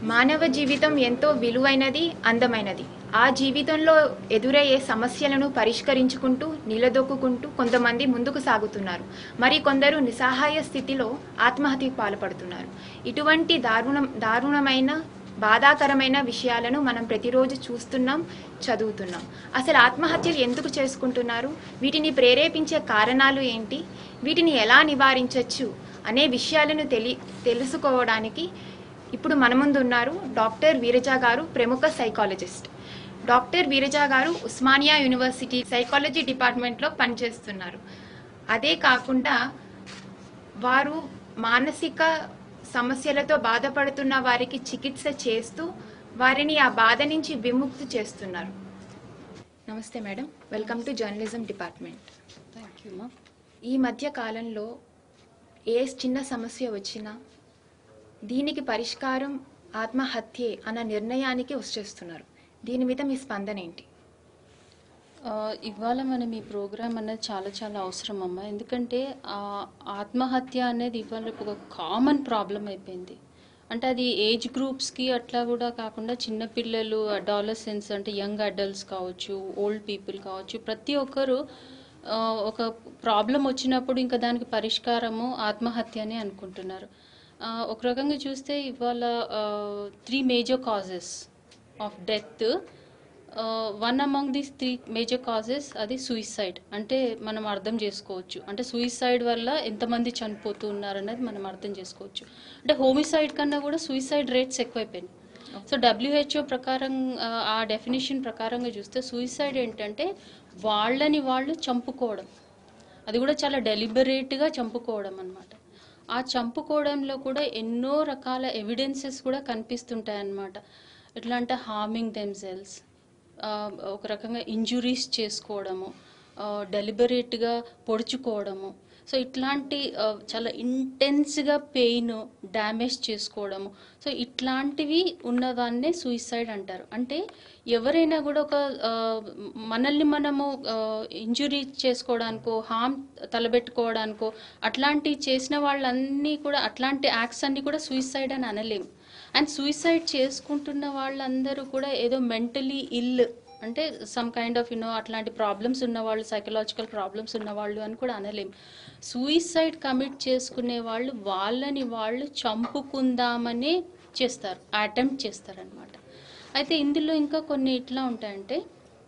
మానవ జీవితం ఎంతో విలువైనది అందమైనది ఆ జీవితంలో ఎదురయ్యే సమస్యలను పరిష్కరించుకుంటూ నిలదొక్కుంటూ కొంతమంది ముందుకు సాగుతున్నారు మరి కొందరు నిస్సహాయ స్థితిలో ఆత్మహత్యకు పాల్పడుతున్నారు ఇటువంటి దారుణం దారుణమైన బాధాకరమైన విషయాలను మనం ప్రతిరోజు చూస్తున్నాం చదువుతున్నాం అసలు ఆత్మహత్యలు ఎందుకు చేసుకుంటున్నారు వీటిని ప్రేరేపించే కారణాలు ఏంటి వీటిని ఎలా నివారించవచ్చు అనే విషయాలను తెలి తెలుసుకోవడానికి ఇప్పుడు మన ముందు ఉన్నారు డాక్టర్ వీరజ గారు ప్రముఖ సైకాలజిస్ట్ డాక్టర్ వీరజ గారు ఉస్మానియా యూనివర్సిటీ సైకాలజీ డిపార్ట్మెంట్లో పనిచేస్తున్నారు అదే కాకుండా వారు మానసిక సమస్యలతో బాధపడుతున్న వారికి చికిత్స చేస్తూ వారిని ఆ బాధ నుంచి విముక్తి చేస్తున్నారు నమస్తే madam welcome to journalism department thank you మా ఈ మధ్య కాలంలో ఏ చిన్న సమస్య వచ్చినా దీనికి పరిష్కారం ఆత్మహత్యే అన్న నిర్ణయానికి వచ్చేస్తున్నారు దీని మీద మీ స్పందన ఏంటి ఆ, ఇవాళ మనం ఈ ప్రోగ్రామ్ అనేది చాలా చాలా అవసరం అమ్మా ఎందుకంటే ఆ ఆత్మహత్య అనేది ఇవాళ రేపు ఒక కామన్ ప్రాబ్లం అయిపోయింది అంటే అది ఏజ్ గ్రూప్స్కి అట్లా కూడా కాకుండా చిన్నపిల్లలు అడాలసెన్స్ అంటే యంగ్ అడల్ట్స్ కావచ్చు ఓల్డ్ పీపుల్ కావచ్చు ప్రతి ఒక్కరు ఆ, ఒక ప్రాబ్లం వచ్చినప్పుడు ఇంకా దానికి పరిష్కారము ఆత్మహత్య అని అనుకుంటున్నారు ఆ, ఒక రకంగా చూస్తే ఇవాళ three major causes of death one among these three major causes అది సూయిసైడ్ అంటే మనం అర్థం చేసుకోవచ్చు అంటే సూయిసైడ్ వల్ల ఎంతమంది చనిపోతూ ఉన్నారనేది మనం అర్థం చేసుకోవచ్చు అంటే హోమిసైడ్ కన్నా కూడా సూయిసైడ్ రేట్స్ ఎక్కువైపోయినాయి సో డబ్ల్యూహెచ్ఓ ప్రకారం ఆ, ఆ డెఫినేషన్ ప్రకారంగా చూస్తే సూయిసైడ్ ఏంటంటే వాళ్ళని వాళ్ళు చంపుకోవడం అది కూడా చాలా డెలిబరేట్గా చంపుకోవడం అన్నమాట ఆ చంపుకోవడంలో కూడా ఎన్నో రకాల ఎవిడెన్సెస్ కూడా కనిపిస్తుంటాయి అన్నమాట ఎట్లా అంటే హార్మింగ్ దెమ్సెల్స్ ఒక రకంగా ఇంజురీస్ చేసుకోవడము డెలిబరేట్గా పొడుచుకోవడము సో ఇట్లాంటి ఆ, చాలా ఇంటెన్స్గా పెయిన్ డ్యామేజ్ చేసుకోవడము సో ఇట్లాంటివి ఉన్నదాన్నే సూయిసైడ్ అంటారు అంటే ఎవరైనా కూడా ఒక ఆ, మనల్ని మనము ఇంజురీ చేసుకోవడానికో హామ్ తలబెట్టుకోవడానికో అట్లాంటివి చేసిన వాళ్ళన్నీ కూడా అట్లాంటి యాక్ట్స్ అన్ని కూడా సూయిసైడ్ అని అనలేము అండ్ సూయిసైడ్ చేసుకుంటున్న వాళ్ళందరూ కూడా ఏదో మెంటలీ ఇల్ అంటే సమ్ కైండ్ ఆఫ్ యూనో అట్లాంటి ప్రాబ్లమ్స్ ఉన్నవాళ్ళు సైకలాజికల్ ప్రాబ్లమ్స్ ఉన్నవాళ్ళు అని కూడా అనలేం సూయిసైడ్ కమిట్ చేసుకునే వాళ్ళు వాళ్ళని వాళ్ళు చంపుకుందామని చేస్తారు అటెంప్ట్ చేస్తారనమాట అయితే ఇందులో ఇంకా కొన్ని ఇట్లా ఉంటాయంటే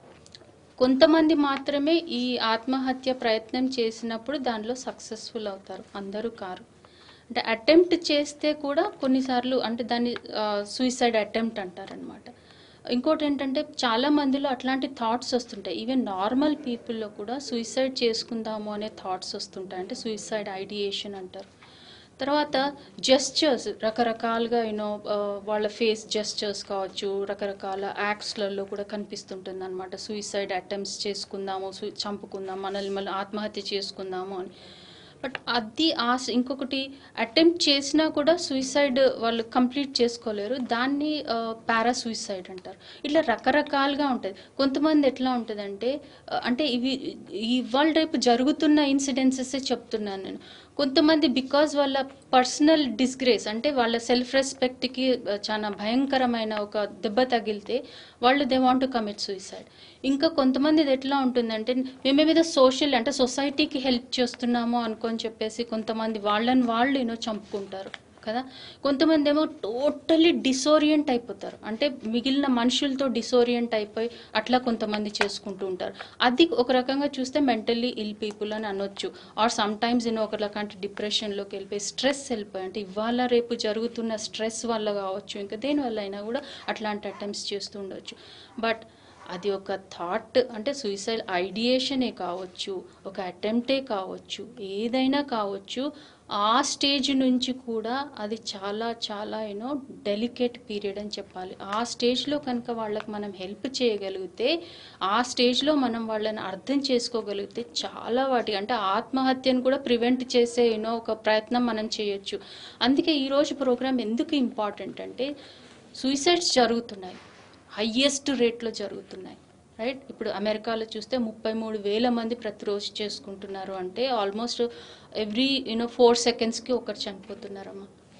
కొంతమంది మాత్రమే ఈ ఆత్మహత్య ప్రయత్నం చేసినప్పుడు దానిలో సక్సెస్ఫుల్ అవుతారు అందరూ కారు అంటే అటెంప్ట్ చేస్తే కూడా కొన్నిసార్లు అంటే దాన్ని సూయిసైడ్ అటెంప్ట్ అంటారనమాట ఇంకోటి ఏంటంటే చాలా మందిలో అట్లాంటి థాట్స్ వస్తుంటాయి ఈవెన్ నార్మల్ పీపుల్లో కూడా సూయిసైడ్ చేసుకుందాము అనే థాట్స్ వస్తుంటాయి అంటే సూయిసైడ్ ఐడియేషన్ అంటారు తర్వాత జెస్చర్స్ రకరకాలుగా యూనో వాళ్ళ ఫేస్ జెస్చర్స్ కావచ్చు రకరకాల యాక్ట్స్లలో కూడా కనిపిస్తుంటుంది అనమాట సూయిసైడ్ అటెంప్ట్స్ చేసుకుందాము సూ చంపుకుందాం మనల్ని మళ్ళీ ఆత్మహత్య చేసుకుందాము అని బట్ అది ఆ ఇంకొకటి అటెంప్ట్ చేసినా కూడా సూయిసైడ్ వాళ్ళు కంప్లీట్ చేసుకోలేరు దాన్ని పారా సూయిసైడ్ అంటారు ఇట్లా రకరకాలుగా ఉంటుంది కొంతమంది ఎట్లా ఉంటుందంటే ఆ, అంటే ఇవి ఇవాళ రేపు జరుగుతున్న ఇన్సిడెన్సెస్ చెప్తున్నాను నేను కొంతమంది బికాజ్ వాళ్ళ పర్సనల్ డిస్గ్రేస్ అంటే వాళ్ళ సెల్ఫ్ రెస్పెక్ట్కి చాలా భయంకరమైన ఒక దెబ్బ తగిలితే వాళ్ళు they want to commit suicide ఇంకా కొంతమంది ఇది ఎట్లా ఉంటుందంటే మేమేదో సోషల్ అంటే సొసైటీకి హెల్ప్ చేస్తున్నాము అనుకొని చెప్పేసి కొంతమంది వాళ్ళని వాళ్ళు యూనో చంపుకుంటారు కదా కొంతమంది ఏమో టోటలీ డిసోరియంట్ అయిపోతారు అంటే మిగిలిన మనుషులతో డిసోరియంట్ అయిపోయి అట్లా కొంతమంది చేసుకుంటూ ఉంటారు అది ఒక రకంగా చూస్తే మెంటల్లీ ఇల్ పీపుల్ అని అనొచ్చు ఆర్ సమ్ టైమ్స్ నేను ఒక రకంటే డిప్రెషన్లోకి వెళ్ళిపోయి స్ట్రెస్ వెళ్ళిపోయి అంటే ఇవాళ రేపు జరుగుతున్న స్ట్రెస్ వల్ల కావచ్చు ఇంకా దేనివల్ల అయినా కూడా అట్లాంటి అటెంప్ట్స్ చేస్తూ ఉండొచ్చు బట్ అది ఒక థాట్ అంటే సూయిసైడ్ ఐడియేషనే కావచ్చు ఒక అటెంప్టే కావచ్చు ఏదైనా కావచ్చు ఆ స్టేజ్ నుంచి కూడా అది చాలా చాలా యూనో డెలికేట్ పీరియడ్ అని చెప్పాలి ఆ స్టేజ్లో కనుక వాళ్ళకి మనం హెల్ప్ చేయగలిగితే ఆ స్టేజ్లో మనం వాళ్ళని అర్థం చేసుకోగలిగితే చాలా వాటి అంటే ఆత్మహత్యను కూడా ప్రివెంట్ చేసే యూనో ఒక ప్రయత్నం మనం చేయొచ్చు అందుకే ఈరోజు ప్రోగ్రామ్ ఎందుకు ఇంపార్టెంట్ అంటే సూసైడ్స్ జరుగుతున్నాయి హయ్యెస్ట్ రేట్లో జరుగుతున్నాయి రైట్ ఇప్పుడు అమెరికాలో చూస్తే ముప్పై మూడు వేల మంది ప్రతిరోజు చేసుకుంటున్నారు అంటే ఆల్మోస్ట్ ఎవ్రీ యూనో ఫోర్ సెకండ్స్కి ఒకరు చనిపోతున్నారమ్మా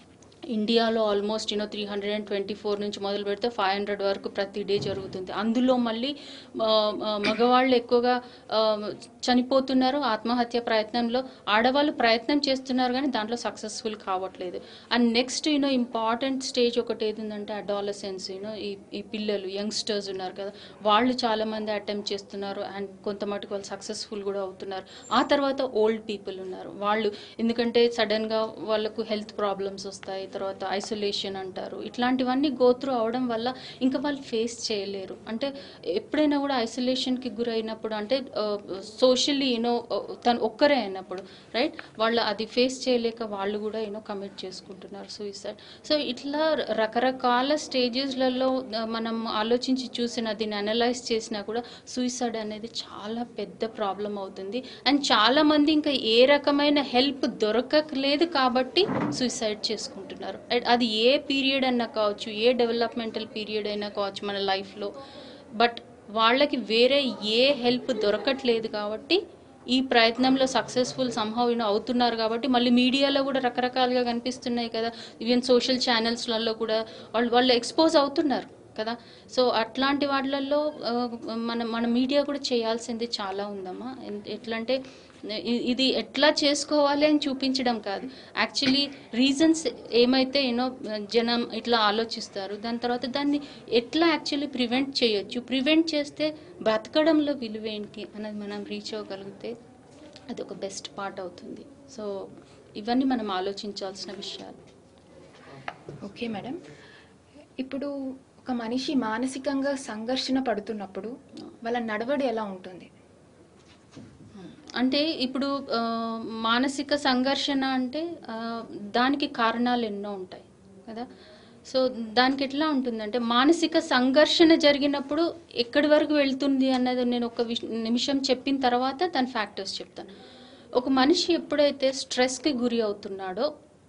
ఇండియాలో almost you know three hundred and twenty four నుంచి మొదలు పెడితే ఫైవ్ హండ్రెడ్ వరకు ప్రతి డే జరుగుతుంది అందులో మళ్ళీ ఆ, ఆ, మగవాళ్ళు ఎక్కువగా ఆ, చనిపోతున్నారు ఆత్మహత్య ప్రయత్నంలో ఆడవాళ్ళు ప్రయత్నం చేస్తున్నారు కానీ దాంట్లో సక్సెస్ఫుల్ కావట్లేదు and next you know important stage ఒకటి ఏది ఉందంటే అడాలసెన్స్ యూనో ఈ ఈ పిల్లలు యంగ్స్టర్స్ ఉన్నారు కదా వాళ్ళు చాలామంది అటెంప్ట్ చేస్తున్నారు అండ్ కొంత మటుకు వాళ్ళు సక్సెస్ఫుల్ కూడా అవుతున్నారు ఆ తర్వాత ఓల్డ్ పీపుల్ ఉన్నారు వాళ్ళు ఎందుకంటే సడన్గా వాళ్ళకు హెల్త్ ప్రాబ్లమ్స్ వస్తాయి తర్వాత ఐసోలేషన్ అంటారు ఇట్లాంటివన్నీ గోత్రూ అవడం వల్ల ఇంకా వాళ్ళు ఫేస్ చేయలేరు అంటే ఎప్పుడైనా కూడా ఐసోలేషన్కి గురైనప్పుడు అంటే సోషల్లీ యూనో తను ఒక్కరే అయినప్పుడు రైట్ వాళ్ళు అది ఫేస్ చేయలేక వాళ్ళు కూడా యూనో కమిట్ చేసుకుంటున్నారు సూయిసైడ్ సో ఇట్లా రకరకాల స్టేజెస్లలో మనం ఆలోచించి చూసిన దీన్ని అనలైజ్ చేసినా కూడా సూయిసైడ్ అనేది చాలా పెద్ద ప్రాబ్లం అవుతుంది అండ్ చాలా మంది ఇంకా ఏ రకమైన హెల్ప్ దొరకలేదు కాబట్టి సూయిసైడ్ చేసుకుంటున్నారు అ- అది ఏ పీరియడ్ అన్నా కావచ్చు ఏ డెవలప్మెంటల్ పీరియడ్ అయినా కావచ్చు మన లైఫ్లో బట్ వాళ్ళకి వేరే ఏ హెల్ప్ దొరకట్లేదు కాబట్టి ఈ ప్రయత్నంలో సక్సెస్ఫుల్ సంహవ్ యూనో అవుతున్నారు కాబట్టి మళ్ళీ మీడియాలో కూడా రకరకాలుగా కనిపిస్తున్నాయి కదా ఈవెన్ సోషల్ ఛానల్స్లలో కూడా వాళ్ళు వాళ్ళు ఎక్స్పోజ్ అవుతున్నారు కదా సో అట్లాంటి వాటిలలో ఆ, మన మన మీడియా కూడా చేయాల్సింది చాలా ఉందమ్మా ఎన్- ఎట్లా అంటే ఇ- ఇది ఎట్లా చేసుకోవాలి అని చూపించడం కాదు యాక్చువల్లీ రీజన్స్ ఏమైతే యూనో జనం ఇట్లా ఆలోచిస్తారు దాని తర్వాత దాన్ని ఎట్లా యాక్చువల్లీ ప్రివెంట్ చేయొచ్చు ప్రివెంట్ చేస్తే బ్రతకడంలో విలువేంటి అనేది మనం రీచ్ అవ్వగలిగితే అది ఒక బెస్ట్ పార్ట్ అవుతుంది సో ఇవన్నీ మనం ఆలోచించాల్సిన విషయాలు ఓకే మేడం ఇప్పుడు ఒక మనిషి మానసికంగా సంఘర్షణ పడుతున్నప్పుడు వాళ్ళ నడవడి ఎలా ఉంటుంది అంటే ఇప్పుడు ఆ, మానసిక సంఘర్షణ అంటే ఆ, దానికి కారణాలు ఎన్నో ఉంటాయి కదా సో దానికి ఎట్లా ఉంటుందంటే మానసిక సంఘర్షణ జరిగినప్పుడు ఎక్కడి వరకు వెళ్తుంది అన్నది నేను ఒక విష- నిమిషం చెప్పిన తర్వాత దాని ఫ్యాక్టర్స్ చెప్తాను ఒక మనిషి ఎప్పుడైతే స్ట్రెస్కి గురి అవుతున్నాడో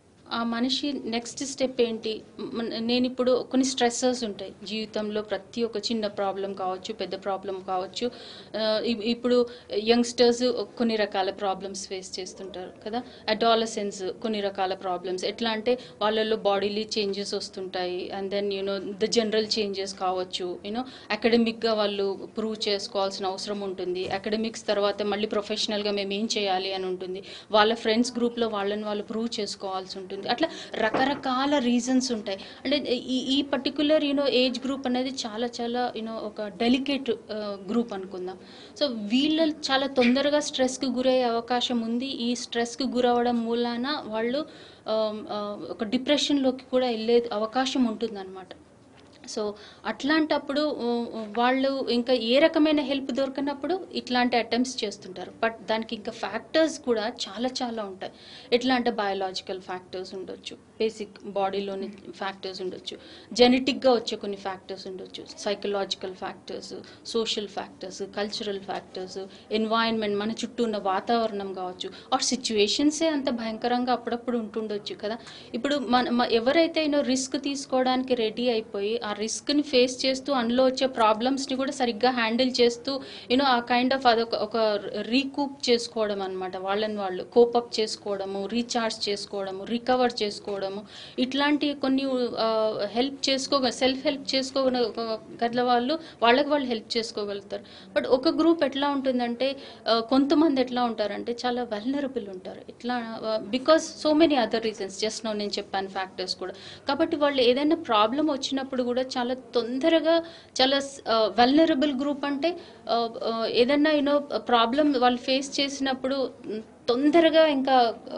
ఆ మనిషి నెక్స్ట్ స్టెప్ ఏంటి మ- నేను ఇప్పుడు కొన్ని స్ట్రెస్సెస్ ఉంటాయి జీవితంలో ప్రతి ఒక్క చిన్న ప్రాబ్లం కావచ్చు పెద్ద ప్రాబ్లం కావచ్చు ఆ, ఇ- ఇప్పుడు యంగ్స్టర్స్ కొన్ని రకాల ప్రాబ్లమ్స్ ఫేస్ చేస్తుంటారు కదా అడాలసెన్స్ కొన్ని రకాల ప్రాబ్లమ్స్ ఎట్లా అంటే వాళ్ళలో బాడీలీ చేంజెస్ వస్తుంటాయి and then you know the general changes కావచ్చు యూనో అకాడమిక్గా వాళ్ళు ప్రూవ్ చేసుకోవాల్సిన అవసరం ఉంటుంది అకాడమిక్స్ తర్వాత మళ్ళీ ప్రొఫెషనల్గా మేము ఏం చేయాలి అని ఉంటుంది వాళ్ళ ఫ్రెండ్స్ గ్రూప్లో వాళ్ళని వాళ్ళు ప్రూవ్ చేసుకోవాల్సి ఉంటుంది అట్లా రకరకాల రీజన్స్ ఉంటాయి అంటే ఈ ఈ పర్టికులర్ యూనో ఏజ్ గ్రూప్ అనేది చాలా చాలా యూనో ఒక డెలికేట్ గ్రూప్ అనుకుందాం సో వీళ్ళు చాలా తొందరగా స్ట్రెస్కి గురయ్యే అవకాశం ఉంది ఈ స్ట్రెస్కి గురవడం మూలాన వాళ్ళు ఆ, ఆ, ఒక డిప్రెషన్లోకి కూడా వెళ్ళే అవకాశం ఉంటుందన్నమాట సో అట్లాంటప్పుడు ఉ, ఉ, వాళ్ళు ఇంకా ఏ రకమైన హెల్ప్ దొరకనప్పుడు ఇట్లాంటి అటెంప్ట్స్ చేస్తుంటారు బట్ దానికి ఇంకా ఫ్యాక్టర్స్ కూడా చాలా చాలా ఉంటాయి ఎట్లా అంటే బయాలజికల్ ఫ్యాక్టర్స్ ఉండొచ్చు బేసిక్ బాడీలోని ఫ్యాక్టర్స్ ఉండొచ్చు జెనెటిక్గా వచ్చే కొన్ని ఫ్యాక్టర్స్ ఉండొచ్చు psychological factors social factors cultural factors environment మన చుట్టూ ఉన్న వాతావరణం కావచ్చు ఆర్ సిచ్యువేషన్సే అంత భయంకరంగా అప్పుడప్పుడు ఉంటుండొచ్చు కదా ఇప్పుడు మన మ- ఎవరైతే యూనో రిస్క్ తీసుకోవడానికి రెడీ అయిపోయి ఆ రిస్క్ని ఫేస్ చేస్తూ అందులో వచ్చే ప్రాబ్లమ్స్ని కూడా సరిగ్గా హ్యాండిల్ చేస్తూ యూనో ఆ కైండ్ ఆఫ్ అదొక ఒక రీకూప్ చేసుకోవడం అనమాట వాళ్ళని వాళ్ళు కోపప్ చేసుకోవడము రీఛార్జ్ చేసుకోవడము రికవర్ చేసుకోవడము ఇట్లాంటి కొన్ని హెల్ప్ చేసుకోగ సెల్ఫ్ హెల్ప్ చేసుకోగల వాళ్ళు వాళ్ళకి వాళ్ళు హెల్ప్ చేసుకోగలుగుతారు బట్ ఒక గ్రూప్ ఎట్లా ఉంటుందంటే ఆ, కొంతమంది ఎట్లా ఉంటారంటే చాలా వెల్నరబుల్ ఉంటారు ఎట్లా because so many other reasons just now నేను చెప్పాను ఫ్యాక్టర్స్ కూడా కాబట్టి వాళ్ళు ఏదైనా ప్రాబ్లం వచ్చినప్పుడు కూడా చాలా తొందరగా చాలా వెల్నరబుల్ గ్రూప్ అంటే ఆ, ఆ, ఏదైనా యూనో ప్రాబ్లం వాళ్ళు ఫేస్ చేసినప్పుడు మ్, తొందరగా ఇంకా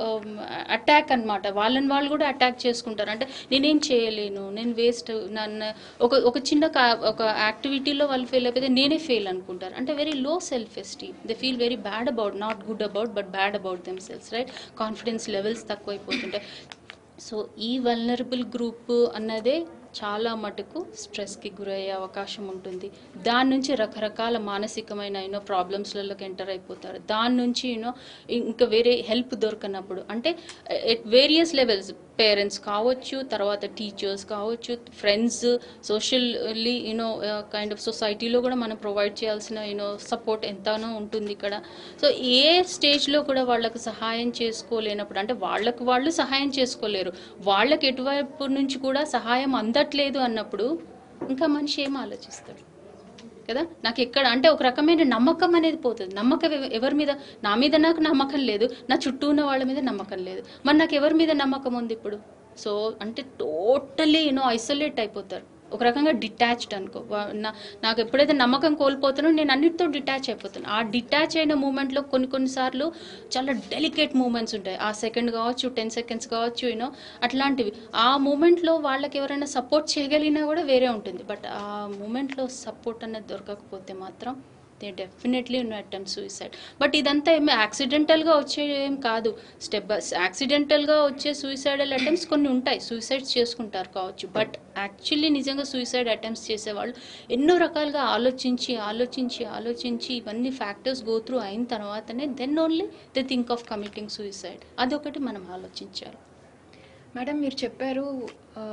అటాక్ అన్నమాట వాళ్ళని వాళ్ళు కూడా అటాక్ చేసుకుంటారు అంటే నేనేం చేయలేను నేను వేస్ట్ నన్ను ఒక ఒక చిన్న కా- ఒక యాక్టివిటీలో వాళ్ళు ఫెయిల్ అయిపోతే నేనే ఫెయిల్ అనుకుంటారు అంటే very low self esteem they feel very bad about not good about but bad about themselves right confidence levels తక్కువైపోతుంటాయి సో ఈ వల్నరబుల్ గ్రూప్ అన్నదే చాలా మటుకు స్ట్రెస్కి గురయ్యే అవకాశం ఉంటుంది దాని నుంచి రకరకాల మానసికమైన యూనో ప్రాబ్లమ్స్లలోకి ఎంటర్ అయిపోతారు దాని నుంచి యూనో ఇంకా వేరే హెల్ప్ దొరకనప్పుడు అంటే ఎట్ వేరియస్ లెవెల్స్ పేరెంట్స్ కావచ్చు తర్వాత టీచర్స్ కావచ్చు friends socially you know kind of సొసైటీలో కూడా మనం ప్రొవైడ్ చేయాల్సిన యూనో సపోర్ట్ ఎంతనో ఉంటుంది ఇక్కడ సో ఏ స్టేజ్లో కూడా వాళ్ళకు సహాయం చేసుకోలేనప్పుడు అంటే వాళ్ళకు వాళ్ళు సహాయం చేసుకోలేరు వాళ్ళకి ఎటువైపు నుంచి కూడా సహాయం అందట్లేదు అన్నప్పుడు ఇంకా మనిషి ఏం ఆలోచిస్తాడు కదా నాకు ఎక్కడ అంటే ఒక రకమైన నమ్మకం అనేది పోతుంది నమ్మకం ఎవ- ఎవరి మీద నా మీద నాకు నమ్మకం లేదు నా చుట్టూ ఉన్న వాళ్ళ మీద నమ్మకం లేదు మరి నాకు ఎవరి మీద నమ్మకం ఉంది ఇప్పుడు సో అంటే టోటలీ యూనో ఐసోలేట్ అయిపోతారు ఒక రకంగా డిటాచ్డ్ అనుకో వా- నా- నాకు ఎప్పుడైతే నమ్మకం కోల్పోతానో నేను అన్నిటితో డిటాచ్ అయిపోతాను ఆ డిటాచ్ అయిన మూమెంట్లో కొన్ని కొన్నిసార్లు చాలా డెలికేట్ మూమెంట్స్ ఉంటాయి ఆ సెకండ్ కావచ్చు టెన్ సెకండ్స్ కావచ్చు యూనో అట్లాంటివి ఆ మూమెంట్లో వాళ్ళకి ఎవరైనా సపోర్ట్ చేయగలిగినా కూడా వేరే ఉంటుంది బట్ ఆ మూమెంట్లో సపోర్ట్ అనేది దొరకకపోతే మాత్రం they definitely no attempt suicide but ఇదంతా ఏమి యాక్సిడెంటల్గా వచ్చే ఏం కాదు స్టెప్ బై యాక్సిడెంటల్గా వచ్చే సూసైడల్ అటెంప్ట్స్ కొన్ని ఉంటాయి సూసైడ్స్ చేసుకుంటారు కావచ్చు బట్ యాక్చువల్లీ నిజంగా సూసైడ్ అటెంప్ట్స్ చేసేవాళ్ళు ఎన్నో రకాలుగా ఆలోచించి ఆలోచించి ఆలోచించి ఇవన్నీ ఫ్యాక్టర్స్ గో త్రూ అయిన తర్వాతనే then only they think of committing suicide అదొకటి మనం ఆలోచించాలి మేడం మీరు చెప్పారు ఆ,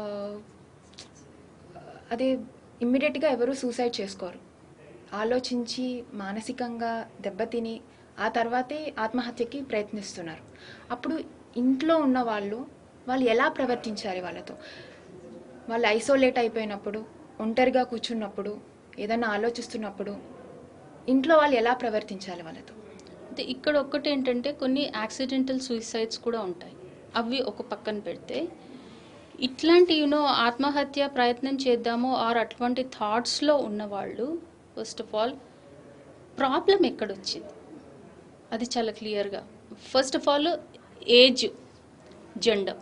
అదే ఇమ్మీడియట్గా ఎవరు సూసైడ్ చేసుకోరు ఆలోచించి మానసికంగా దెబ్బతిని ఆ తర్వాతే ఆత్మహత్యకి ప్రయత్నిస్తున్నారు అప్పుడు ఇంట్లో ఉన్న వాళ్ళు వాళ్ళు ఎలా ప్రవర్తించాలి వాళ్ళతో వాళ్ళు ఐసోలేట్ అయిపోయినప్పుడు ఒంటరిగా కూర్చున్నప్పుడు ఏదైనా ఆలోచిస్తున్నప్పుడు ఇంట్లో వాళ్ళు ఎలా ప్రవర్తించాలి వాళ్ళతో అయితే ఇక్కడ ఒక్కటి ఏంటంటే కొన్ని యాక్సిడెంటల్ సూసైడ్స్ కూడా ఉంటాయి అవి ఒక పక్కన పెడితే ఇట్లాంటి యూనో ఆత్మహత్య ప్రయత్నం చేద్దాము ఆర్ అటువంటి థాట్స్లో ఉన్నవాళ్ళు ఫస్ట్ ఆఫ్ ఆల్ ప్రాబ్లం ఎక్కడొచ్చింది అది చాలా క్లియర్గా first of all age gender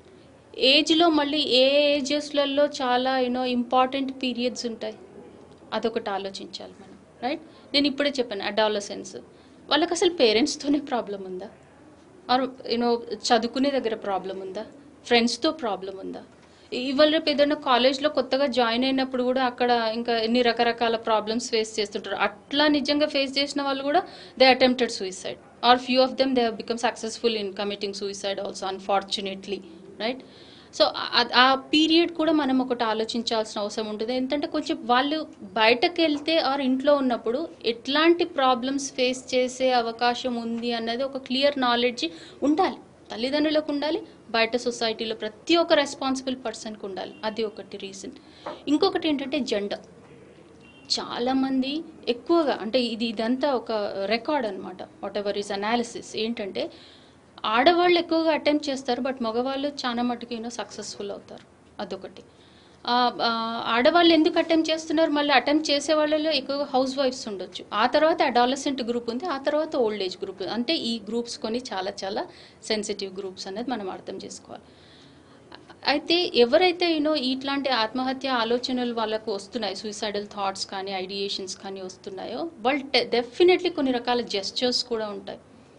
ఏజ్లో మళ్ళీ ఏ ఏజెస్లలో చాలా యూనో ఇంపార్టెంట్ పీరియడ్స్ ఉంటాయి అదొకటి ఆలోచించాలి మనం రైట్ నేను ఇప్పుడే చెప్పాను అడాలసెన్స్ వాళ్ళకి అసలు పేరెంట్స్తోనే ప్రాబ్లం ఉందా ఆర్ యూనో చదువుకునే దగ్గర ప్రాబ్లం ఉందా ఫ్రెండ్స్తో ప్రాబ్లం ఉందా ఇవాళ రేపు ఏదైనా కాలేజ్లో కొత్తగా జాయిన్ అయినప్పుడు కూడా అక్కడ ఇంకా ఎన్ని రకరకాల ప్రాబ్లమ్స్ ఫేస్ చేస్తుంటారు అట్లా నిజంగా ఫేస్ చేసిన వాళ్ళు కూడా they attempted suicide or few of them they become successful in committing suicide also unfortunately right so ఆ పీరియడ్ కూడా మనం ఒకటి ఆలోచించాల్సిన అవసరం ఉంటుంది ఎందుకంటే కొంచెం వాళ్ళు బయటకు వెళ్తే ఆర్ ఇంట్లో ఉన్నప్పుడు ఎట్లాంటి ప్రాబ్లమ్స్ ఫేస్ చేసే అవకాశం ఉంది అన్నది ఒక క్లియర్ నాలెడ్జ్ ఉండాలి తల్లిదండ్రులకు ఉండాలి బయట సొసైటీలో ప్రతి ఒక్క రెస్పాన్సిబుల్ పర్సన్కి ఉండాలి అది ఒకటి రీజన్ ఇంకొకటి ఏంటంటే జెండర్ చాలామంది ఎక్కువగా అంటే ఇది ఇదంతా ఒక రికార్డ్ అనమాట వాట్ ఎవర్ ఈస్ అనాలిసిస్ ఏంటంటే ఆడవాళ్ళు ఎక్కువగా అటెంప్ట్ చేస్తారు బట్ మగవాళ్ళు చాలా మటుకు యూనో సక్సెస్ఫుల్ అవుతారు అదొకటి ఆ, ఆ, ఆడవాళ్ళు ఎందుకు అటెంప్ట్ చేస్తున్నారు మళ్ళీ అటెంప్ట్ చేసే వాళ్ళలో ఎక్కువగా హౌస్ వైఫ్స్ ఉండొచ్చు ఆ తర్వాత అడాలసెంట్ గ్రూప్ ఉంది ఆ తర్వాత ఓల్డ్ ఏజ్ గ్రూప్ ఉంది అంటే ఈ గ్రూప్స్ కొన్ని చాలా చాలా సెన్సిటివ్ గ్రూప్స్ అనేది మనం అర్థం చేసుకోవాలి అయితే ఎవరైతే యూనో ఇట్లాంటి ఆత్మహత్య ఆలోచనలు వాళ్ళకు వస్తున్నాయి సూసైడల్ థాట్స్ కానీ ఐడియేషన్స్ కానీ వస్తున్నాయో వాళ్ళు డెఫినెట్లీ కొన్ని రకాల జెస్చర్స్ కూడా ఉంటాయి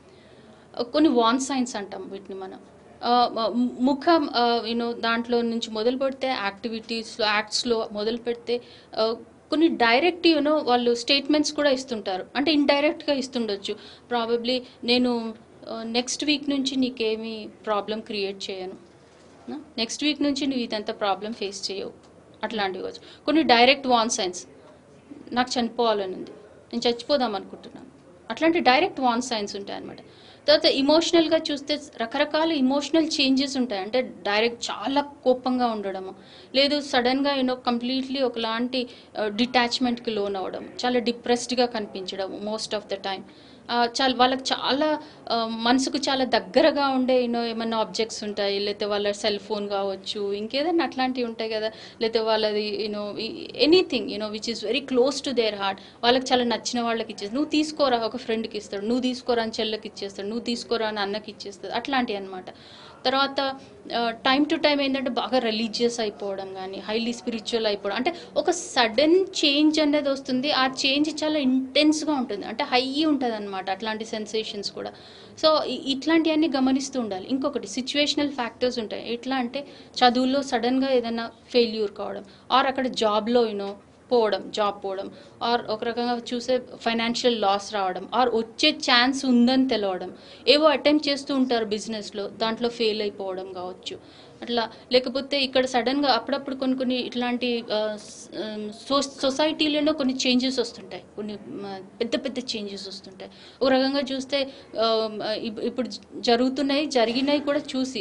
కొన్ని వాన్ సైన్స్ అంటాం వీటిని మనం ఆ, మ- ముఖం యూనో దాంట్లో నుంచి మొదలు పెడితే యాక్టివిటీస్లో యాక్ట్స్లో మొదలు పెడితే ఆ, కొన్ని డైరెక్ట్ యూనో వాళ్ళు స్టేట్మెంట్స్ కూడా ఇస్తుంటారు అంటే ఇండైరెక్ట్గా ఇస్తుండొచ్చు ప్రాబబ్లీ నేను నెక్స్ట్ వీక్ నుంచి నీకేమీ ప్రాబ్లం క్రియేట్ చేయను నెక్స్ట్ వీక్ నుంచి నువ్వు ఇదంతా ప్రాబ్లం ఫేస్ చేయవు అట్లాంటివి కావచ్చు కొన్ని డైరెక్ట్ వాన్ సైన్స్ నాకు చనిపోవాలని ఉంది నేను చచ్చిపోదాం అనుకుంటున్నాను అట్లాంటి డైరెక్ట్ వాన్ సైన్స్ ఉంటాయి అనమాట తర్వాత ఇమోషనల్గా చూస్తే రకరకాల ఇమోషనల్ చేంజెస్ ఉంటాయి అంటే డైరెక్ట్ చాలా కోపంగా ఉండడము లేదు సడన్గా యూనో కంప్లీట్లీ ఒకలాంటి డిటాచ్మెంట్కి లోన్ అవ్వడం చాలా డిప్రెస్డ్గా కనిపించడం మోస్ట్ ఆఫ్ ద టైం చాలా వాళ్ళకి చాలా ఆ, మనసుకు చాలా దగ్గరగా ఉండే యూనో ఏమన్నా ఆబ్జెక్ట్స్ ఉంటాయి లేకపోతే వాళ్ళ సెల్ ఫోన్ కావచ్చు ఇంకేదన్నా అట్లాంటివి ఉంటాయి కదా లేకపోతే వాళ్ళది you know anything you know which is very close to their heart వాళ్ళకి చాలా నచ్చిన వాళ్ళకి ఇచ్చేస్తాడు నువ్వు తీసుకోరా ఒక ఫ్రెండ్కి ఇస్తాడు నువ్వు తీసుకోరా అని చెల్లెకి ఇచ్చేస్తాడు నువ్వు తీసుకోరా అని అన్నకి ఇచ్చేస్తాడు అట్లాంటివి అనమాట తర్వాత టైం టు టైం ఏంటంటే బాగా రిలీజియస్ అయిపోవడం కానీ హైలీ స్పిరిచువల్ అయిపోవడం అంటే ఒక సడన్ చేంజ్ అనేది వస్తుంది ఆ చేంజ్ చాలా ఇంటెన్స్గా ఉంటుంది అంటే హై ఉంటుంది అనమాట అట్లాంటి సెన్సేషన్స్ కూడా సో ఇట్లాంటివన్నీ గమనిస్తూ ఉండాలి ఇంకొకటి సిచ్యువేషనల్ ఫ్యాక్టర్స్ ఉంటాయి ఎట్లా అంటే చదువుల్లో సడన్గా ఏదైనా ఫెయిల్యూర్ కావడం ఆర్ అక్కడ జాబ్లో యూనో పోవడం జాబ్ పోవడం ఆర్ ఒక రకంగా చూసే ఫైనాన్షియల్ లాస్ రావడం ఆర్ వచ్చే ఛాన్స్ ఉందని తెలవడం ఏవో అటెంప్ట్ చేస్తూ ఉంటారు బిజినెస్లో దాంట్లో ఫెయిల్ అయిపోవడం కావచ్చు అట్లా లేకపోతే ఇక్కడ సడన్గా అప్పుడప్పుడు కొన్ని కొన్ని ఇట్లాంటి సొసైటీలోనో కొన్ని చేంజెస్ వస్తుంటాయి కొన్ని మ, పెద్ద పెద్ద చేంజెస్ వస్తుంటాయి ఒక రకంగా చూస్తే ఆ, ఇప్- ఇప్పుడు జరుగుతున్నాయి జరిగినాయి కూడా చూసి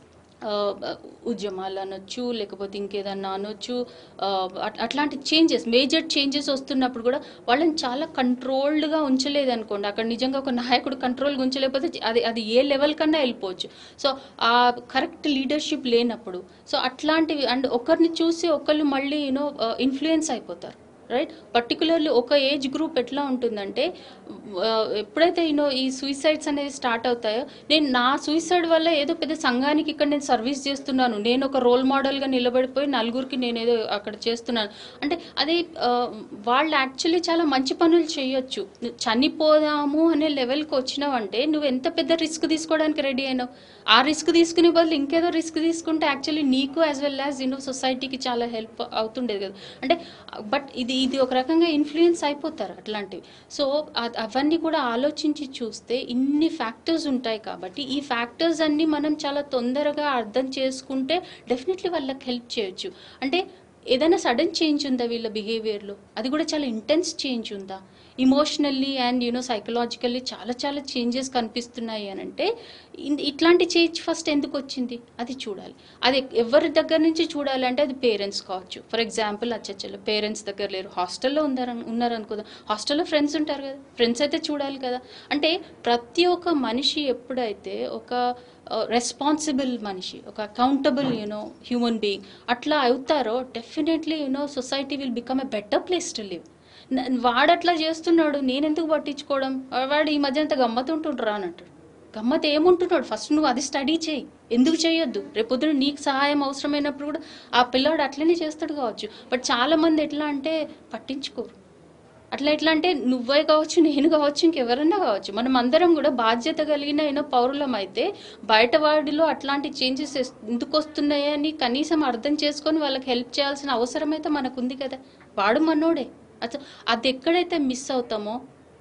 ఆ, ఉద్యమాలు అనొచ్చు లేకపోతే ఇంకేదన్నా అనొచ్చు ఆ, అట్- అట్లాంటి చేంజెస్ మేజర్ చేంజెస్ వస్తున్నప్పుడు కూడా వాళ్ళని చాలా కంట్రోల్డ్గా ఉంచలేదు అనుకోండి అక్కడ నిజంగా ఒక నాయకుడు కంట్రోల్గా ఉంచలేకపోతే అది అది ఏ లెవెల్ కన్నా వెళ్ళిపోవచ్చు సో ఆ కరెక్ట్ లీడర్షిప్ లేనప్పుడు సో అట్లాంటివి అండ్ ఒకరిని చూసి ఒకళ్ళు మళ్ళీ యూనో ఇన్ఫ్లుయెన్స్ అయిపోతారు రైట్ పర్టికులర్లీ ఒక ఏజ్ గ్రూప్ ఎట్లా ఉంటుందంటే ఆ, ఎప్పుడైతే యూనో ఈ సూసైడ్స్ అనేవి స్టార్ట్ అవుతాయో నేను నా సూసైడ్ వల్ల ఏదో పెద్ద సంఘానికి ఇక్కడ నేను సర్వీస్ చేస్తున్నాను నేను ఒక రోల్ మోడల్గా నిలబడిపోయి నలుగురికి నేను ఏదో అక్కడ చేస్తున్నాను అంటే అది ఆ, వాళ్ళు యాక్చువల్లీ చాలా మంచి పనులు చేయొచ్చు చనిపోదాము అనే లెవెల్కి వచ్చినావంటే నువ్వు ఎంత పెద్ద రిస్క్ తీసుకోవడానికి రెడీ అయినావు ఆ రిస్క్ తీసుకునే బదులు ఇంకేదో రిస్క్ తీసుకుంటే యాక్చువల్లీ నీకు యాజ్ వెల్ యాజ్ యూనో సొసైటీకి చాలా హెల్ప్ అవుతుండేది కదా అంటే బట్ ఇది ఇది ఒక రకంగా ఇన్ఫ్లుయెన్స్ అయిపోతారు అట్లాంటివి సో అ- అవన్నీ కూడా ఆలోచించి చూస్తే ఇన్ని ఫ్యాక్టర్స్ ఉంటాయి కాబట్టి ఈ ఫ్యాక్టర్స్ అన్ని మనం చాలా తొందరగా అర్థం చేసుకుంటే డెఫినెట్లీ వాళ్ళకి హెల్ప్ చేయొచ్చు అంటే ఏదైనా సడన్ చేంజ్ ఉందా వీళ్ళ బిహేవియర్లో అది కూడా చాలా ఇంటెన్స్ చేంజ్ ఉందా ఇమోషనల్లీ అండ్ యూనో సైకలాజికల్లీ చాలా చాలా చేంజెస్ కనిపిస్తున్నాయి అని అంటే ఇన్- ఇట్లాంటి చేంజ్ ఫస్ట్ ఎందుకు వచ్చింది అది చూడాలి అది ఎవరి దగ్గర నుంచి చూడాలి అంటే అది పేరెంట్స్ కావచ్చు ఫర్ ఎగ్జాంపుల్ అచ్చచ్చలు పేరెంట్స్ దగ్గర లేరు హాస్టల్లో ఉన్నారు ఉన్నారు అనుకుందాం హాస్టల్లో ఫ్రెండ్స్ ఉంటారు కదా ఫ్రెండ్స్ అయితే చూడాలి కదా అంటే ప్రతి ఒక్క మనిషి ఎప్పుడైతే ఒక రెస్పాన్సిబుల్ మనిషి ఒక అకౌంటబుల్ యూనో హ్యూమన్ బీయింగ్ అట్లా అవుతారో definitely you know society will become a better place to live వాడు అట్లా చేస్తున్నాడు నేను ఎందుకు పట్టించుకోవడం వాడు ఈ మధ్య అంత గమ్మతుంటుంటారా అని అంటాడు గమ్మత్ ఏముంటున్నాడు ఫస్ట్ నువ్వు అది స్టడీ చేయి ఎందుకు చేయొద్దు రేపొద్దున నీకు సహాయం అవసరమైనప్పుడు కూడా ఆ పిల్లాడు అట్లనే చేస్తాడు కావచ్చు బట్ చాలా మంది ఎట్లా అంటే పట్టించుకోరు అట్లా ఎట్లా అంటే నువ్వే కావచ్చు నేను కావచ్చు ఇంకెవరన్నా కావచ్చు మనం అందరం కూడా బాధ్యత కలిగిన ఏదో పౌరులం అయితే బయట వాడిలో అట్లాంటి చేంజెస్ ఎందుకు వస్తున్నాయని కనీసం అర్థం చేసుకొని వాళ్ళకి హెల్ప్ చేయాల్సిన అవసరం అయితే మనకుంది కదా వాడు మనోడే అసలు అది ఎక్కడైతే మిస్ అవుతామో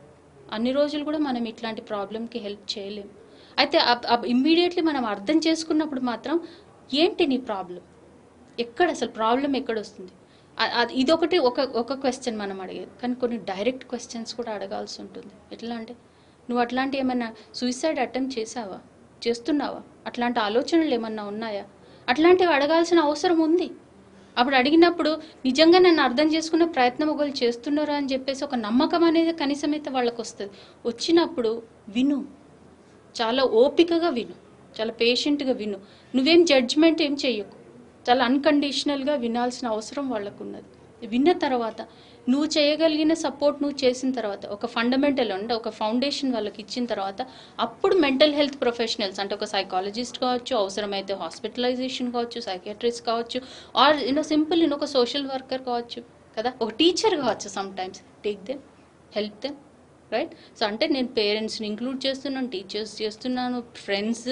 అన్ని రోజులు కూడా మనం ఇట్లాంటి ప్రాబ్లంకి హెల్ప్ చేయలేం అయితే ఇమ్మీడియట్లీ మనం అర్థం చేసుకున్నప్పుడు మాత్రం ఏంటి నీ ప్రాబ్లం ఎక్కడ అసలు ప్రాబ్లం ఎక్కడ వస్తుంది అ- అది ఇదొకటి ఒక ఒక క్వశ్చన్ మనం అడిగేది కానీ కొన్ని డైరెక్ట్ క్వశ్చన్స్ కూడా అడగాల్సి ఉంటుంది ఎట్లా అంటే నువ్వు అట్లాంటి ఏమైనా సూసైడ్ అటెంప్ట్ చేసావా చేస్తున్నావా అట్లాంటి ఆలోచనలు ఏమన్నా ఉన్నాయా అట్లాంటివి అడగాల్సిన అవసరం ఉంది అప్పుడు అడిగినప్పుడు నిజంగా నన్ను అర్థం చేసుకునే ప్రయత్నం ఒకళ్ళు చేస్తున్నారా అని చెప్పేసి ఒక నమ్మకం అనేది కనీసం అయితే వాళ్ళకి వస్తుంది వచ్చినప్పుడు విను చాలా ఓపికగా విను చాలా పేషెంట్గా విను నువ్వేం జడ్జ్మెంట్ ఏం చెయ్యకు చాలా అన్కండిషనల్గా వినాల్సిన అవసరం వాళ్ళకు ఉన్నది విన్న తర్వాత నువ్వు చేయగలిగిన సపోర్ట్ నువ్వు చేసిన తర్వాత ఒక ఫండమెంటల్ అంటే ఒక ఫౌండేషన్ వాళ్ళకి ఇచ్చిన తర్వాత అప్పుడు మెంటల్ హెల్త్ ప్రొఫెషనల్స్ అంటే ఒక సైకాలజిస్ట్ కావచ్చు అవసరమైతే హాస్పిటలైజేషన్ కావచ్చు సైకియాట్రిస్ట్ కావచ్చు ఆర్ యూనో సింపుల్ యూనో ఒక సోషల్ వర్కర్ కావచ్చు కదా ఒక టీచర్ కావచ్చు some times take them help them right so అంటే నేను పేరెంట్స్ని ఇంక్లూడ్ చేస్తున్నాను టీచర్స్ చేస్తున్నాను ఫ్రెండ్స్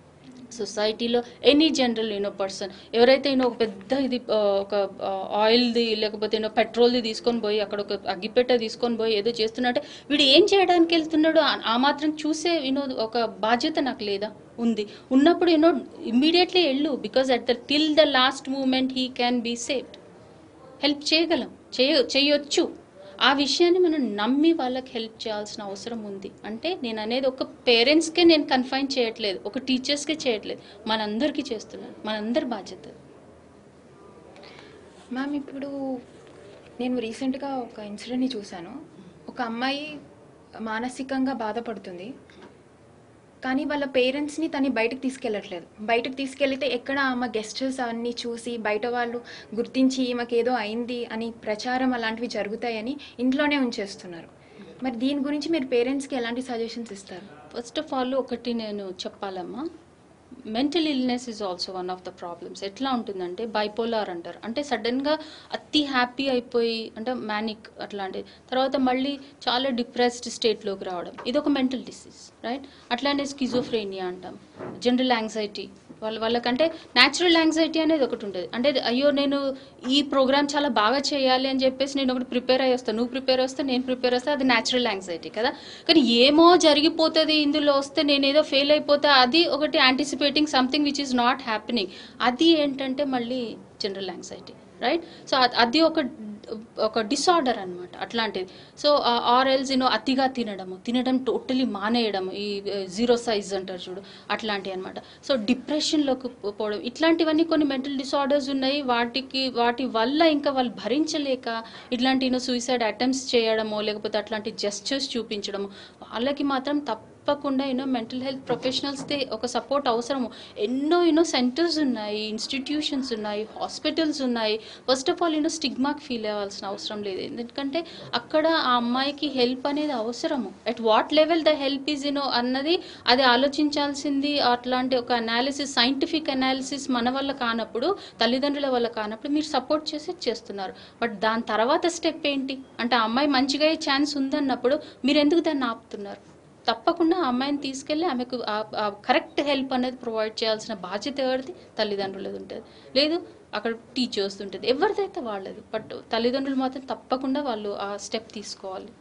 సొసైటీలో ఎనీ జనరల్ యూనో పర్సన్ ఎవరైతే యూనో ఒక పెద్ద ఇది ఆ, ఒక ఆయిల్ది లేకపోతే యూనో పెట్రోల్ది తీసుకొని పోయి అక్కడ ఒక అగ్గిపెట్ట తీసుకొని పోయి ఏదో చేస్తున్నట్టే వీడు ఏం చేయడానికి వెళ్తున్నాడో ఆ- ఆ మాత్రం చూసే యూనో ఒక బాధ్యత నాకు లేదా ఉంది ఉన్నప్పుడు యూనో ఇమ్మీడియట్లీ వెళ్ళు because at the till the last moment he can be saved help చేయగలం చేయ చేయొచ్చు ఆ విషయాన్ని మనం నమ్మి వాళ్ళకి హెల్ప్ చేయాల్సిన అవసరం ఉంది అంటే నేను అనేది ఒక పేరెంట్స్కే నేను కన్ఫైన్ చేయట్లేదు ఒక టీచర్స్కే చేయట్లేదు మనందరికీ చేస్తున్నాను మనందరి బాధ్యత మ్యామ్ ఇప్పుడు నేను రీసెంట్గా ఒక ఇన్సిడెంట్ని చూశాను ఒక అమ్మాయి మానసికంగా బాధపడుతుంది కానీ వాళ్ళ పేరెంట్స్ని తను బయటకు తీసుకెళ్ళట్లేదు బయటకు తీసుకెళ్తే ఎక్కడ ఆమె గెస్టర్స్ అన్నీ చూసి బయట వాళ్ళు గుర్తించి ఈమెకి ఏదో అయింది అని ప్రచారం అలాంటివి జరుగుతాయని ఇంట్లోనే ఉంచేస్తున్నారు మరి దీని గురించి మీరు పేరెంట్స్కి ఎలాంటి సజెషన్స్ ఇస్తారు ఫస్ట్ ఆఫ్ ఆల్ ఒకటి నేను చెప్పాలమ్మా mental illness is also one of the problems ఎట్లా ఉంటుందంటే బైపోలార్ అంటారు అంటే సడన్గా అతి హ్యాపీ అయిపోయి అంటే మ్యానిక్ అట్లాంటి తర్వాత మళ్ళీ చాలా డిప్రెస్డ్ స్టేట్లోకి రావడం ఇది ఒక మెంటల్ డిసీజ్ రైట్ అట్లానే స్కిజోఫ్రేనియా అంటాం జనరల్ యాంగ్జైటీ వాళ్ళ వాళ్ళకంటే న్యాచురల్ యాంగ్జైటీ అనేది ఒకటి ఉంటుంది అంటే అయ్యో నేను ఈ ప్రోగ్రామ్ చాలా బాగా చేయాలి అని చెప్పేసి నేను ఒకటి ప్రిపేర్ అయ్యి వస్తాను నువ్వు ప్రిపేర్ వస్తే నేను ప్రిపేర్ వస్తే అది న్యాచురల్ యాంగ్జైటీ కదా కానీ ఏమో జరిగిపోతుంది ఇందులో వస్తే నేను ఏదో ఫెయిల్ అయిపోతే అది ఒకటి anticipating something which is not happening అది ఏంటంటే మళ్ళీ జనరల్ యాంగ్జైటీ రైట్ సో అది ఒక ఒక డిసార్డర్ అనమాట అట్లాంటిది సో ఆర్ ఎల్స్ యూనో అతిగా తినడము తినడం టోటలీ మానేయడము ఈ జీరో సైజ్ అంటారు చూడు అట్లాంటివి అనమాట సో డిప్రెషన్లోకి పోవడం ఇట్లాంటివన్నీ కొన్ని మెంటల్ డిసార్డర్స్ ఉన్నాయి వాటికి వాటి వల్ల ఇంకా వాళ్ళు భరించలేక ఇట్లాంటి యూనో సూసైడ్ అటెంప్ట్స్ చేయడమో లేకపోతే అట్లాంటి జెస్చర్స్ చూపించడము వాళ్ళకి మాత్రం తప్పకుండా యూనో మెంటల్ హెల్త్ ప్రొఫెషనల్స్దే ఒక సపోర్ట్ అవసరము ఎన్నో యూనో సెంటర్స్ ఉన్నాయి ఇన్స్టిట్యూషన్స్ ఉన్నాయి హాస్పిటల్స్ ఉన్నాయి ఫస్ట్ ఆఫ్ ఆల్ యూనో స్టిగ్మాకి ఫీల్ అవ్వాల్సిన అవసరం లేదు ఎందుకంటే అక్కడ ఆ అమ్మాయికి హెల్ప్ అనేది అవసరము at what level the help is you know అన్నది అది ఆలోచించాల్సింది అట్లాంటి ఒక అనాలిసిస్ సైంటిఫిక్ అనాలిసిస్ మన వల్ల కానప్పుడు తల్లిదండ్రుల వల్ల కానప్పుడు మీరు సపోర్ట్ చేసి చేస్తున్నారు బట్ దాని తర్వాత స్టెప్ ఏంటి అంటే ఆ అమ్మాయి మంచిగా అయ్యే ఛాన్స్ ఉందన్నప్పుడు మీరు ఎందుకు దాన్ని ఆపుతున్నారు తప్పకుండా ఆ అమ్మాయిని తీసుకెళ్ళి ఆమెకు కరెక్ట్ హెల్ప్ అనేది ప్రొవైడ్ చేయాల్సిన బాధ్యత ఎవరిది తల్లిదండ్రులది ఉంటుంది లేదు అక్కడ టీచర్స్ ఉంటుంది ఎవరిదైతే వాళ్ళది బట్ తల్లిదండ్రులు మాత్రం తప్పకుండా వాళ్ళు ఆ స్టెప్ తీసుకోవాలి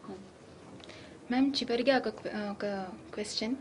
మ్యామ్ చివరిగా ఒక క్వ- ఒక క్వశ్చన్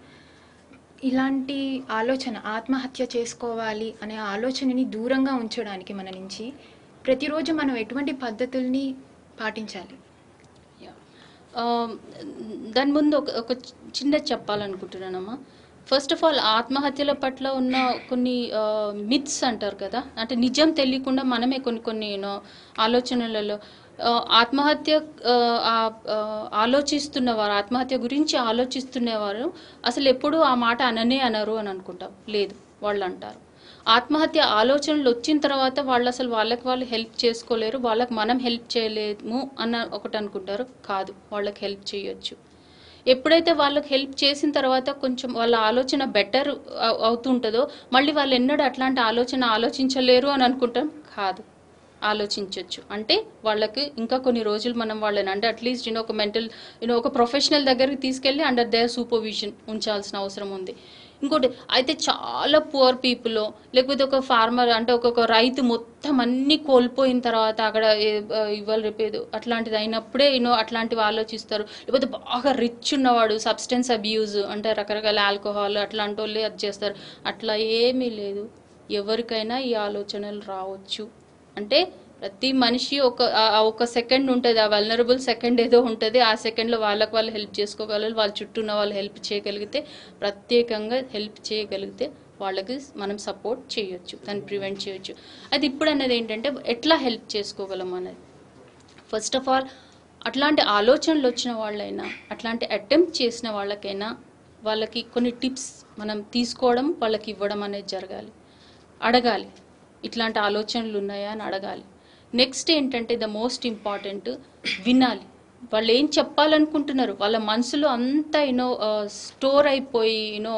ఇలాంటి ఆలోచన ఆత్మహత్య చేసుకోవాలి అనే ఆలోచనని దూరంగా ఉంచడానికి మన నుంచి ప్రతిరోజు మనం ఎటువంటి పద్ధతుల్ని పాటించాలి Yeah. Um, దాని ముందు ఒక ఒక చిన్న చెప్పాలనుకుంటున్నానమ్మా ఫస్ట్ ఆఫ్ ఆల్ ఆత్మహత్యల పట్ల ఉన్న కొన్ని మిత్స్ అంటారు కదా అంటే నిజం తెలియకుండా మనమే కొన్ని కొన్ని యూనో ఆలోచనలలో ఆ, ఆత్మహత్య ఆ, ఆ- ఆ, ఆలోచిస్తున్నవారు ఆత్మహత్య గురించి ఆలోచిస్తున్నవారు అసలు ఎప్పుడూ ఆ మాట అననే అనరు అని అనుకుంటాం లేదు వాళ్ళు అంటారు ఆత్మహత్య ఆలోచనలు వచ్చిన తర్వాత వాళ్ళు అసలు వాళ్ళకి వాళ్ళు హెల్ప్ చేసుకోలేరు వాళ్ళకి మనం హెల్ప్ చేయలేము అన్న ఒకటి అనుకుంటారు కాదు వాళ్ళకి హెల్ప్ చేయొచ్చు ఎప్పుడైతే వాళ్ళకి హెల్ప్ చేసిన తర్వాత కొంచెం వాళ్ళ ఆలోచన బెటర్ అవుతుంటుందో మళ్ళీ వాళ్ళు ఎన్నడూ అట్లాంటి ఆలోచన ఆలోచించలేరు అని అనుకుంటాం కాదు ఆలోచించవచ్చు అంటే వాళ్ళకి ఇంకా కొన్ని రోజులు మనం వాళ్ళని అంటే అట్లీస్ట్ నేను ఒక మెంటల్ నేను ఒక ప్రొఫెషనల్ దగ్గరికి తీసుకెళ్ళి అండర్ దేర్ సూపర్విజన్ ఉంచాల్సిన అవసరం ఉంది ఇంకోటి అయితే చాలా పువర్ పీపుల్ లేకపోతే ఒక ఫార్మర్ అంటే ఒక్కొక్క రైతు మొత్తం అన్ని కోల్పోయిన తర్వాత అక్కడ ఏ- ఆ, ఇవాళ రేపేదో అట్లాంటిది అయినప్పుడే యూనో అట్లాంటివి ఆలోచిస్తారు లేకపోతే బాగా రిచ్ ఉన్నవాడు సబ్స్టెన్స్ అబ్యూజ్ అంటే రకరకాల ఆల్కహాల్ అట్లాంటి వాళ్ళే అది చేస్తారు అట్లా ఏమీ లేదు ఎవరికైనా ఈ ఆలోచనలు రావచ్చు అంటే ప్రతి మనిషి ఒక ఆ- ఆ ఒక సెకండ్ ఉంటుంది ఆ వల్నరబుల్ సెకండ్ ఏదో ఉంటుంది ఆ సెకండ్లో వాళ్ళకి వాళ్ళు హెల్ప్ చేసుకోగలరు వాళ్ళ చుట్టూ ఉన్న వాళ్ళు హెల్ప్ చేయగలిగితే ప్రత్యేకంగా హెల్ప్ చేయగలిగితే వాళ్ళకి మనం సపోర్ట్ చేయొచ్చు దాన్ని ప్రివెంట్ చేయొచ్చు అది ఇప్పుడు అనేది ఏంటంటే ఎట్లా హెల్ప్ చేసుకోగలం అనేది ఫస్ట్ ఆఫ్ ఆల్ అట్లాంటి ఆలోచనలు వచ్చిన వాళ్ళైనా అట్లాంటి అటెంప్ట్ చేసిన వాళ్ళకైనా వాళ్ళకి కొన్ని టిప్స్ మనం తీసుకోవడం వాళ్ళకి ఇవ్వడం అనేది జరగాలి అడగాలి ఇట్లాంటి ఆలోచనలు ఉన్నాయా అని అడగాలి నెక్స్ట్ ఏంటంటే ద మోస్ట్ ఇంపార్టెంట్ వినాలి వాళ్ళు ఏం చెప్పాలనుకుంటున్నారు వాళ్ళ మనసులో అంతా యూనో స్టోర్ అయిపోయి యూనో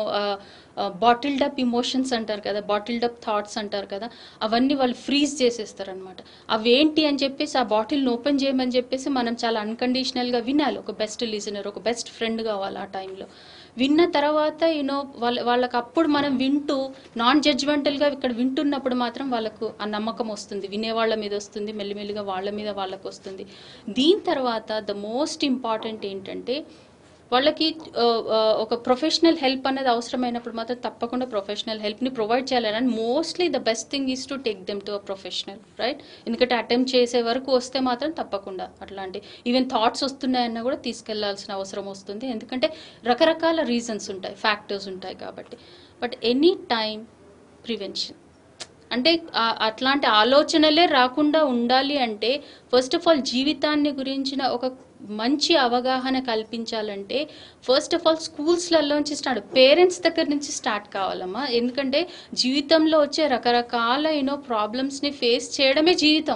బాటిల్డ్ అప్ ఇమోషన్స్ అంటారు కదా బాటిల్డ్ అప్ థాట్స్ అంటారు కదా అవన్నీ వాళ్ళు ఫ్రీజ్ చేసేస్తారు అనమాట అవేంటి అని చెప్పేసి ఆ బాటిల్ని ఓపెన్ చేయమని చెప్పేసి మనం చాలా అన్కండిషనల్గా వినాలి ఒక బెస్ట్ లిజనర్ ఒక బెస్ట్ ఫ్రెండ్ కావాలి ఆ టైంలో విన్న తర్వాత యూనో వాళ్ళ వాళ్ళకి అప్పుడు మనం వింటూ నాన్ జడ్జ్మెంటల్గా ఇక్కడ వింటున్నప్పుడు మాత్రం వాళ్ళకు ఆ నమ్మకం వస్తుంది వినేవాళ్ళ మీద వస్తుంది మెల్లిమెల్లిగా వాళ్ళ మీద వాళ్ళకు వస్తుంది దీని తర్వాత ద మోస్ట్ ఇంపార్టెంట్ ఏంటంటే వాళ్ళకి ఆ, ఆ, ఒక ప్రొఫెషనల్ హెల్ప్ అనేది అవసరమైనప్పుడు మాత్రం తప్పకుండా ప్రొఫెషనల్ హెల్ప్ని ప్రొవైడ్ చేయాలని mostly the best thing is to take them to a professional right ఎందుకంటే అటెంప్ట్ చేసే వరకు వస్తే మాత్రం తప్పకుండా అట్లాంటి ఈవెన్ థాట్స్ వస్తున్నాయన్నా కూడా తీసుకెళ్లాల్సిన అవసరం వస్తుంది ఎందుకంటే రకరకాల రీజన్స్ ఉంటాయి ఫ్యాక్టర్స్ ఉంటాయి కాబట్టి బట్ ఎనీ టైం ప్రివెన్షన్ అంటే ఆ- అట్లాంటి ఆలోచనలే రాకుండా ఉండాలి అంటే ఫస్ట్ ఆఫ్ ఆల్ జీవితాన్ని గురించిన ఒక మంచి అవగాహన కల్పించాలంటే ఫస్ట్ ఆఫ్ ఆల్ స్కూల్స్లలోంచి స్టార్ట్ పేరెంట్స్ దగ్గర నుంచి స్టార్ట్ కావాలమ్మా ఎందుకంటే జీవితంలో వచ్చే రకరకాల యూనో ప్రాబ్లమ్స్ని ఫేస్ చేయడమే జీవితం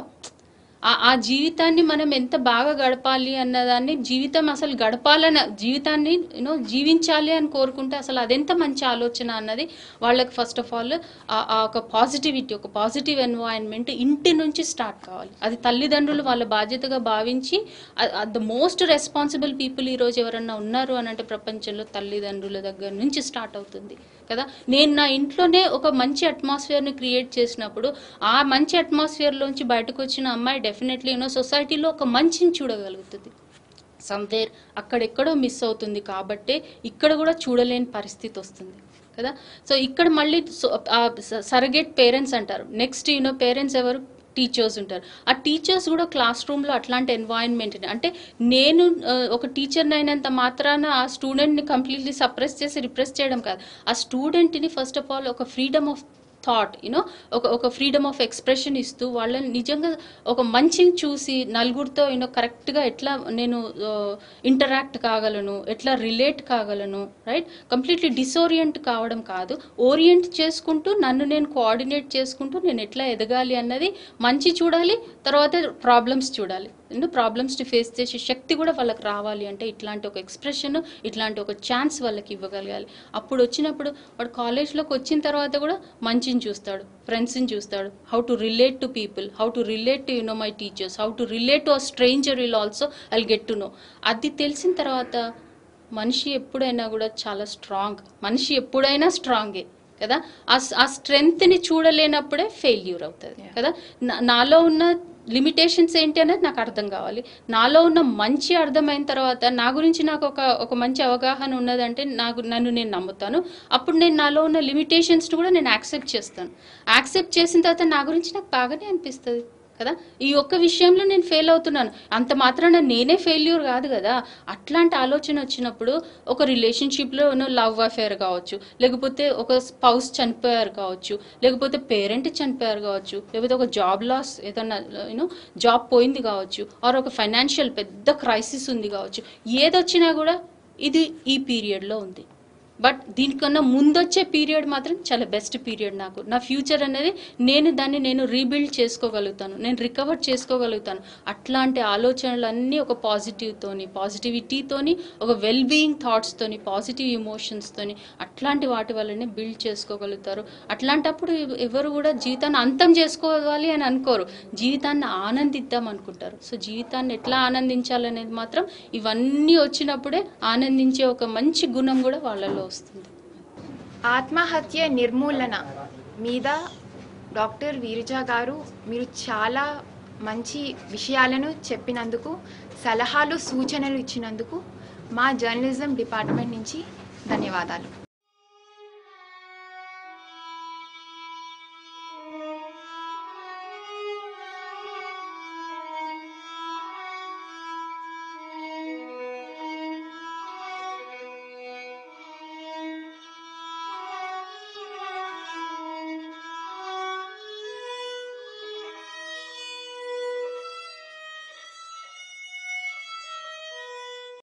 ఆ- ఆ జీవితాన్ని మనం ఎంత బాగా గడపాలి అన్నదాన్ని జీవితం అసలు గడపాలని జీవితాన్ని యూనో జీవించాలి అని కోరుకుంటే అసలు అదెంత మంచి ఆలోచన అన్నది వాళ్ళకి ఫస్ట్ ఆఫ్ ఆల్ ఆ ఒక పాజిటివిటీ ఒక పాజిటివ్ ఎన్వైరన్మెంట్ ఇంటి నుంచి స్టార్ట్ కావాలి అది తల్లిదండ్రులు వాళ్ళ బాధ్యతగా భావించి ద మోస్ట్ రెస్పాన్సిబుల్ పీపుల్ ఈరోజు ఎవరన్నా ఉన్నారు అని అంటే ప్రపంచంలో తల్లిదండ్రుల దగ్గర నుంచి స్టార్ట్ అవుతుంది కదా నేను నా ఇంట్లోనే ఒక మంచి అట్మాస్ఫియర్ని క్రియేట్ చేసినప్పుడు ఆ మంచి అట్మాస్ఫియర్లోంచి బయటకు వచ్చిన అమ్మాయి డెఫినెట్లీ యూనో సొసైటీలో ఒక మంచిని చూడగలుగుతుంది సమ్వేర్ అక్కడెక్కడో మిస్ అవుతుంది కాబట్టే ఇక్కడ కూడా చూడలేని పరిస్థితి వస్తుంది కదా సో ఇక్కడ మళ్ళీ సరగేట్ పేరెంట్స్ అంటారు నెక్స్ట్ యూనో పేరెంట్స్ ఎవరు టీచర్స్ ఉంటారు ఆ టీచర్స్ కూడా క్లాస్ రూమ్లో అట్లాంటి ఎన్వైరన్మెంట్ అంటే నేను ఆ, ఒక టీచర్ని అయినంత మాత్రాన ఆ స్టూడెంట్ని కంప్లీట్లీ సప్రెస్ చేసి రిప్రెస్ చేయడం కాదు ఆ స్టూడెంట్ని ఫస్ట్ ఆఫ్ ఆల్ ఒక ఫ్రీడమ్ ఆఫ్ థాట్ యూనో ఒక ఒక ఫ్రీడమ్ ఆఫ్ ఎక్స్ప్రెషన్ ఇస్తూ వాళ్ళని నిజంగా ఒక మంచిని చూసి నలుగురితో యూనో కరెక్ట్గా ఎట్లా నేను ఇంటరాక్ట్ కాగలను ఎట్లా రిలేట్ కాగలను రైట్ కంప్లీట్లీ డిసోరియంట్ కావడం కాదు ఓరియంట్ చేసుకుంటూ నన్ను నేను కోఆర్డినేట్ చేసుకుంటూ నేను ఎట్లా ఎదగాలి అన్నది మంచి చూడాలి తర్వాత ప్రాబ్లమ్స్ చూడాలి యూనో ప్రాబ్లమ్స్ని ఫేస్ చేసే శక్తి కూడా వాళ్ళకి రావాలి అంటే ఇట్లాంటి ఒక ఎక్స్ప్రెషన్ ఇట్లాంటి ఒక ఛాన్స్ వాళ్ళకి ఇవ్వగలగాలి అప్పుడు వచ్చినప్పుడు వాడు కాలేజ్లోకి వచ్చిన తర్వాత కూడా మంచిని చూస్తాడు ఫ్రెండ్స్ని చూస్తాడు how to relate to people how to relate to you know my teachers how to relate to a stranger will also I get to know అది తెలిసిన తర్వాత మనిషి ఎప్పుడైనా కూడా చాలా స్ట్రాంగ్ మనిషి ఎప్పుడైనా స్ట్రాంగే కదా ఆ ఆ స్ట్రెంగ్త్ని చూడలేనప్పుడే ఫెయిల్యూర్ అవుతుంది Yeah. కదా నా- నాలో ఉన్న లిమిటేషన్స్ ఏంటి అనేది నాకు అర్థం కావాలి నాలో ఉన్న మంచి అర్థమైన తర్వాత నా గురించి నాకు ఒక ఒక మంచి అవగాహన ఉన్నదంటే నాకు నన్ను నేను నమ్ముతాను అప్పుడు నేను నాలో ఉన్న లిమిటేషన్స్ని కూడా నేను యాక్సెప్ట్ చేస్తాను యాక్సెప్ట్ చేసిన తర్వాత నా గురించి నాకు బాగానే అనిపిస్తుంది కదా ఈ ఒక్క విషయంలో నేను ఫెయిల్ అవుతున్నాను అంత మాత్రాన నేనే ఫెయిల్యూర్ కాదు కదా అట్లాంటి ఆలోచన వచ్చినప్పుడు ఒక రిలేషన్షిప్లో లవ్ అఫేర్ కావచ్చు లేకపోతే ఒక స్పౌస్ చనిపోయారు కావచ్చు లేకపోతే పేరెంట్ చనిపోయారు కావచ్చు లేకపోతే ఒక జాబ్ లాస్ ఏదన్నా యూనో జాబ్ పోయింది కావచ్చు ఆర్ ఒక ఫైనాన్షియల్ పెద్ద క్రైసిస్ ఉంది కావచ్చు ఏదొచ్చినా కూడా ఇది ఈ పీరియడ్లో ఉంది బట్ దీనికన్నా ముందొచ్చే పీరియడ్ మాత్రం చాలా బెస్ట్ పీరియడ్ నాకు నా ఫ్యూచర్ అనేది నేను దాన్ని నేను రీబిల్డ్ చేసుకోగలుగుతాను నేను రికవర్ చేసుకోగలుగుతాను అట్లాంటి ఆలోచనలన్నీ ఒక పాజిటివ్తోని పాజిటివిటీతోని ఒక వెల్ బీయింగ్ థాట్స్తోని పాజిటివ్ ఎమోషన్స్తోని అట్లాంటి వాటి వల్లనే బిల్డ్ చేసుకోగలుగుతారు అట్లాంటప్పుడు ఎవ- ఎవరు కూడా జీవితాన్ని అంతం చేసుకోవాలి అని అనుకోరు జీవితాన్ని ఆనందిద్దాం అనుకుంటారు సో జీవితాన్ని ఎట్లా ఆనందించాలనేది మాత్రం ఇవన్నీ వచ్చినప్పుడే ఆనందించే ఒక మంచి గుణం కూడా వాళ్ళలో వస్తుంది ఆత్మహత్య నిర్మూలన మీద డాక్టర్ వీరజ గారు మీరు చాలా మంచి విషయాలను చెప్పినందుకు సలహాలు సూచనలు ఇచ్చినందుకు మా జర్నలిజం డిపార్ట్మెంట్ నుంచి ధన్యవాదాలు